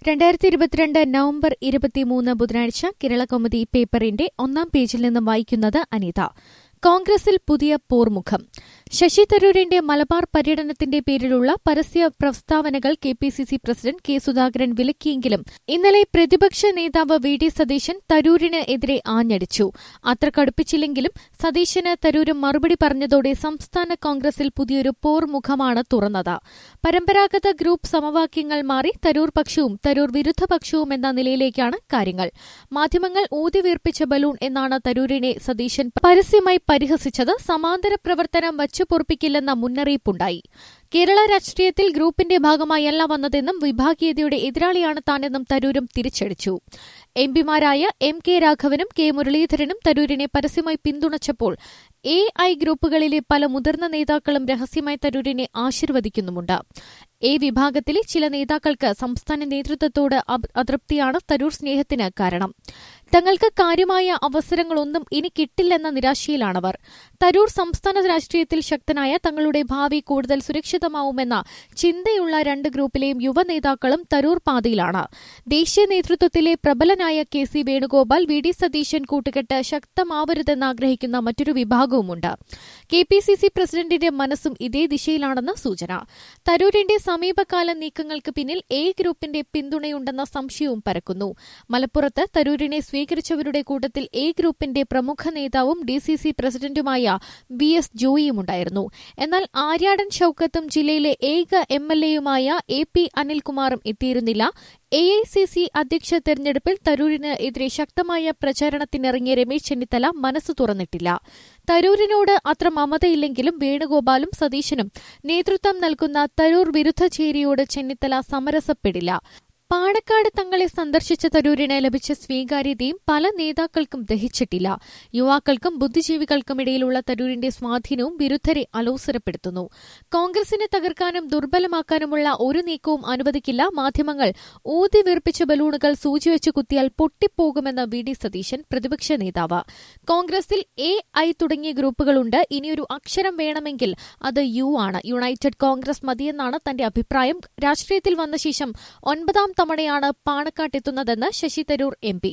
രണ്ടായിരത്തി ഇരുപത്തിരണ്ട് നവംബർ ഇരുപത്തിമൂന്ന് ബുധനാഴ്ച കേരള കൗമുദി പേപ്പറിന്റെ ഒന്നാം പേജിൽ നിന്നും വായിക്കുന്നത് അനിത കോൺഗ്രസിൽ പുതിയ പോർമുഖം ശശി തരൂരിന്റെ മലബാർ പര്യടനത്തിന്റെ പേരിലുള്ള പരസ്യ പ്രസ്താവനകൾ K P C C president K Sudhakaran വിലക്കിയെങ്കിലും ഇന്നലെ പ്രതിപക്ഷ നേതാവ് വി ഡി സതീശൻ തരൂരിന് എതിരെ ആഞ്ഞടിച്ചു അത്ര കടുപ്പിച്ചില്ലെങ്കിലും സതീശന് തരൂര് മറുപടി പറഞ്ഞതോടെ സംസ്ഥാന കോൺഗ്രസിൽ പുതിയൊരു പോർമുഖമാണ് തുറന്നത് പരമ്പരാഗത ഗ്രൂപ്പ് സമവാക്യങ്ങൾ മാറി തരൂർ പക്ഷവും തരൂർ വിരുദ്ധ പക്ഷവും എന്ന നിലയിലേക്കാണ് കാര്യങ്ങൾ മാധ്യമങ്ങൾ ഊതിവീർപ്പിച്ച ബലൂൺ എന്നാണ് തരൂരിനെ സതീശൻ പരസ്യമായി പരിഹസിച്ചത് സമാന്തര പ്രവർത്തനം വച്ചുപൊറുപ്പിക്കില്ലെന്ന മുന്നറിയിപ്പുണ്ടായി കേരള രാഷ്ട്രീയത്തിൽ ഗ്രൂപ്പിന്റെ ഭാഗമായല്ല വന്നതെന്നും വിഭാഗീയതയുടെ എതിരാളിയാണ് താനെന്നും തരൂരും തിരിച്ചടിച്ചു എംപിമാരായ എം കെ രാഘവനും കെ മുരളീധരനും തരൂരിനെ പരസ്യമായി പിന്തുണച്ചപ്പോൾ എ ഐ ഗ്രൂപ്പുകളിലെ പല മുതിർന്ന നേതാക്കളും രഹസ്യമായി തരൂരിനെ ആശീർവദിക്കുന്നുമുണ്ട് എ വിഭാഗത്തിലെ ചില നേതാക്കൾക്ക് സംസ്ഥാന നേതൃത്വത്തോട് അതൃപ്തിയാണ് തരൂർ സ്നേഹത്തിന് കാരണം തങ്ങൾക്ക് കാര്യമായ അവസരങ്ങളൊന്നും ഇനി കിട്ടില്ലെന്ന നിരാശയിലാണവർ തരൂർ സംസ്ഥാന രാഷ്ട്രീയത്തിൽ ശക്തനായ തങ്ങളുടെ ഭാവി കൂടുതൽ സുരക്ഷിതമാവുമെന്ന ചിന്തയുള്ള രണ്ട് ഗ്രൂപ്പിലെയും യുവ നേതാക്കളും തരൂർ പാതയിലാണ് ദേശീയ നേതൃത്വത്തിലെ പ്രബലനായ K C Venugopal V D Satheesan കൂട്ടുകെട്ട് ശക്തമാവരുതെന്ന് ആഗ്രഹിക്കുന്ന മറ്റൊരു വിഭാഗവുമുണ്ട് കെ പി സി സി പ്രസിഡന്റിന്റെ മനസ്സും ഇതേ ദിശയിലാണെന്ന് സൂചന തരൂരിന്റെ സമീപകാല നീക്കങ്ങൾക്ക് പിന്നിൽ എ ഗ്രൂപ്പിന്റെ പിന്തുണയുണ്ടെന്ന സംശയവും പരക്കുന്നു മലപ്പുറത്ത് തരൂരിനെ സ്വീകരിച്ചവരുടെ കൂട്ടത്തിൽ എ ഗ്രൂപ്പിന്റെ പ്രമുഖ നേതാവും ഡി സി സി പ്രസിഡന്റുമായ വി എസ് ജോയിയുമുണ്ടായിരുന്നു എന്നാൽ ആര്യാടൻ ഷൌക്കത്തും ജില്ലയിലെ ഏക എം എൽ എയുമായ എ പി അനിൽകുമാറും എത്തിയിരുന്നില്ല എ ഐ സി സി അധ്യക്ഷ തെരഞ്ഞെടുപ്പിൽ തരൂരിന് എതിരെ ശക്തമായ പ്രചാരണത്തിനിറങ്ങിയ രമേശ് ചെന്നിത്തല മനസ്സ് തുറന്നിട്ടില്ല തരൂരിനോട് അത്ര മമതയില്ലെങ്കിലും വേണുഗോപാലും സതീശനും നേതൃത്വം നൽകുന്ന തരൂർ വിരുദ്ധ ചേരിയോട് ചെന്നിത്തല സമരസപ്പെടില്ല പാണക്കാട് തങ്ങളെ സന്ദർശിച്ച തരൂരിന് ലഭിച്ച സ്വീകാര്യതയും പല നേതാക്കൾക്കും ദഹിച്ചിട്ടില്ല യുവാക്കൾക്കും ബുദ്ധിജീവികൾക്കുമിടയിലുള്ള തരൂരിന്റെ സ്വാധീനവും വിരുദ്ധരെ അലോസരപ്പെടുത്തുന്നു കോൺഗ്രസിനെ തകർക്കാനും ദുർബലമാക്കാനുമുള്ള ഒരു നീക്കവും അനുവദിക്കില്ല മാധ്യമങ്ങൾ ഊതി വീർപ്പിച്ച ബലൂണുകൾ സൂചിവെച്ച് കുത്തിയാൽ പൊട്ടിപ്പോകുമെന്ന് വി ഡി സതീശൻ പ്രതിപക്ഷ നേതാവ് കോൺഗ്രസിൽ എ ഐ തുടങ്ങിയ ഗ്രൂപ്പുകളുണ്ട് ഇനിയൊരു അക്ഷരം വേണമെങ്കിൽ അത് യു ആണ് യുണൈറ്റഡ് കോൺഗ്രസ് മതിയെന്നാണ് തന്റെ അഭിപ്രായം രാഷ്ട്രീയത്തിൽ വന്ന ശേഷം ഒൻപതാം തവണയാണ് പാണക്കാട്ടെത്തുന്നതെന്ന് ശശി തരൂർ എം പി